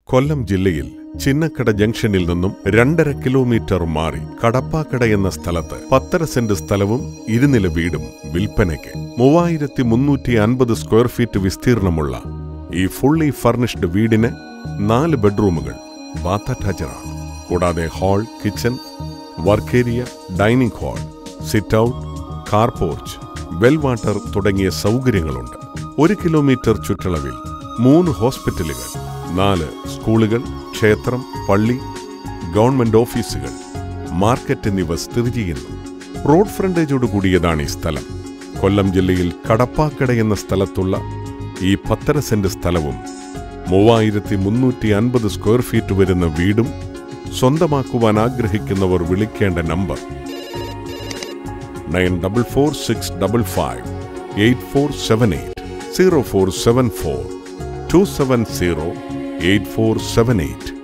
കൊല്ലം ജില്ലയിൽ ചിന്നക്കട ജംഗ്ഷനിൽ നിന്നും രണ്ടര കിലോമീറ്റർ മാറി കടപ്പാക്കട എന്ന സ്ഥലത്ത് പത്തര സെന്റ് സ്ഥലവും ഇരുനില വീടും വിൽപ്പനയ്ക്ക് മൂവായിരത്തി മുന്നൂറ്റി അൻപത് സ്ക്വയർ ഫീറ്റ് വിസ്തീർണമുള്ള ഈ ഫുള്ളി ഫർണിഷ്ഡ് വീടിന് നാല് ബെഡ്റൂമുകൾ ബാത്ത് അറ്റാച്ചറാണ് കൂടാതെ hall kitchen work area dining hall sit out car porch well water തുടങ്ങിയ സൗകര്യങ്ങളുണ്ട് ഒരു കിലോമീറ്റർ ചുറ്റളവിൽ മൂന്ന് ഹോസ്പിറ്റലുകൾ നാല് സ്കൂളുകൾ ക്ഷേത്രം പള്ളി ഗവൺമെന്റ് ഓഫീസുകൾ മാർക്കറ്റ് എന്നിവ സ്ഥിതി ചെയ്യുന്നു റോഡ് ഫ്രണ്ടേജോട് കൂടിയതാണ് ഈ സ്ഥലം കൊല്ലം ജില്ലയിൽ കടപ്പാക്കട എന്ന സ്ഥലത്തുള്ള ഈ പത്തര സെന്റ് സ്ഥലവും മൂവായിരത്തി മുന്നൂറ്റി അൻപത് സ്ക്വയർ ഫീറ്റ് വരുന്ന വീടും സ്വന്തമാക്കുവാൻ ആഗ്രഹിക്കുന്നവർ വിളിക്കേണ്ട number nine double four six double five eight four seven eight zero four seven four two seven zero eight four seven eight